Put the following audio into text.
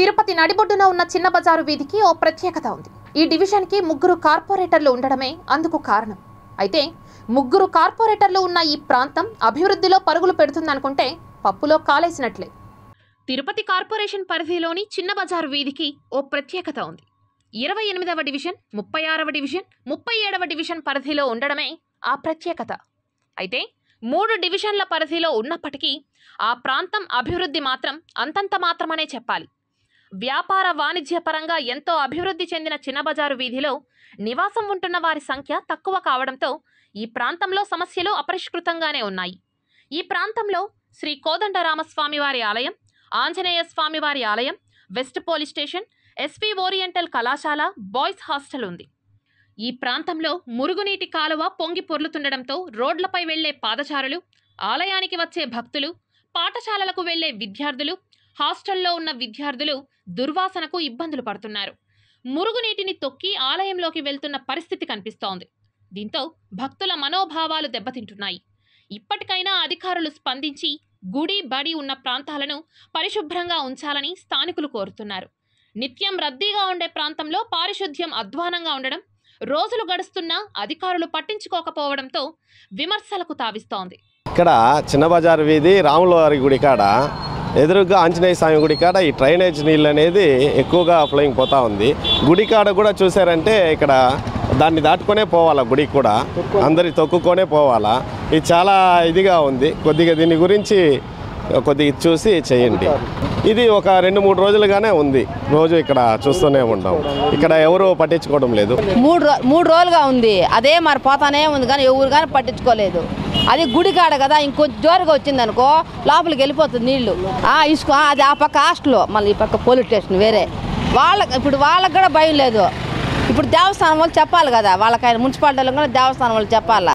తిరుపతి నడిబొడ్డున ఉన్న చిన్న బజారు వీధికి ఓ ప్రత్యేకత ఉంది ఈ డివిజన్కి ముగ్గురు కార్పొరేటర్లు ఉండడమే అందుకు కారణం అయితే ముగ్గురు కార్పొరేటర్లు ఉన్న ఈ ప్రాంతం అభివృద్ధిలో పరుగులు పెడుతుందనుకుంటే పప్పులో కాలేసినట్లే తిరుపతి కార్పొరేషన్ పరిధిలోని చిన్న బజారు వీధికి ఓ ప్రత్యేకత ఉంది ఇరవై ఎనిమిదవ డివిజన్ ముప్పై ఆరవ డివిజన్ ముప్పై ఏడవ డివిజన్ పరిధిలో ఉండడమే ఆ ప్రత్యేకత అయితే మూడు డివిజన్ల పరిధిలో ఉన్నప్పటికీ ఆ ప్రాంతం అభివృద్ధి మాత్రం అంతంత మాత్రమనే చెప్పాలి వ్యాపార వాణిజ్య పరంగా ఎంతో అభివృద్ధి చెందిన చిన్నబజారు వీధిలో నివాసం ఉంటున్న వారి సంఖ్య తక్కువ కావడంతో ఈ ప్రాంతంలో సమస్యలు అపరిష్కృతంగానే ఉన్నాయి ఈ ప్రాంతంలో శ్రీ కోదండరామస్వామి వారి ఆలయం ఆంజనేయ స్వామి వారి ఆలయం west police station SP oriental కళాశాల బాయ్స్ హాస్టల్ ఉంది ఈ ప్రాంతంలో మురుగునీటి కాలువ పొంగి పొర్లుతుండడంతో రోడ్లపై వెళ్లే పాదచారులు ఆలయానికి వచ్చే భక్తులు పాఠశాలలకు వెళ్లే విద్యార్థులు హాస్టల్లో ఉన్న విద్యార్థులు దుర్వాసనకు ఇబ్బందులు పడుతున్నారు మురుగునీటిని తొక్కి ఆలయంలోకి వెళ్తున్న పరిస్థితి కనిపిస్తోంది దీంతో భక్తుల మనోభావాలు దెబ్బతింటున్నాయి ఇప్పటికైనా అధికారులు స్పందించి గుడి బడి ఉన్న ప్రాంతాలను పరిశుభ్రంగా ఉంచాలని స్థానికులు కోరుతున్నారు నిత్యం రద్దీగా ఉండే ప్రాంతంలో పారిశుద్ధ్యం అధ్వానంగా ఉండడం రోజులు గడుస్తున్నా అధికారులు పట్టించుకోకపోవడంతో విమర్శలకు తావిస్తోంది ఇక్కడ చిన్న బజార్ వీధి రాములవారి గుడి కాడ ఎదురుగా ఆంజనేయ స్వామి గుడి కాడ ఈ డ్రైనేజ్ నీళ్ళు అనేది ఎక్కువగా ఫ్లోయింగ్ పోతా ఉంది గుడి కాడ కూడా చూసారంటే ఇక్కడ దాన్ని దాటుకొనే పోవాలా గుడికి కూడా అందరి తొక్కుకొనే పోవాలా ఇది చాలా ఇదిగా ఉంది కొద్దిగా దీని గురించి కొద్దిగా చూసి చేయండి ఇది ఒక రెండు మూడు రోజులుగానే ఉంది రోజు ఇక్కడ చూస్తూనే ఉంటాం ఇక్కడ ఎవరు పట్టించుకోవడం లేదు మూడు రో- మూడు రోజులుగా ఉంది అదే మరి పోతానే ఉంది కానీ ఎవరు కానీ పట్టించుకోలేదు అది గుడి కాడ కదా ఇంకొంచెం జోరుగా వచ్చింది అనుకో లోపలికి వెళ్ళిపోతుంది నీళ్లు ఆ ఇసుక ఆ, అది ఆ పక్క హాస్టల్ మళ్ళీ ఈ పక్క పోలీస్ స్టేషన్ వేరే వాళ్ళకి ఇప్పుడు వాళ్ళకి కూడా భయం లేదు ఇప్పుడు దేవస్థానం వాళ్ళు చెప్పాలి కదా వాళ్ళకి ఆయన మున్సిపాలిటీ వాళ్ళు కూడా దేవస్థానం వాళ్ళు చెప్పాలా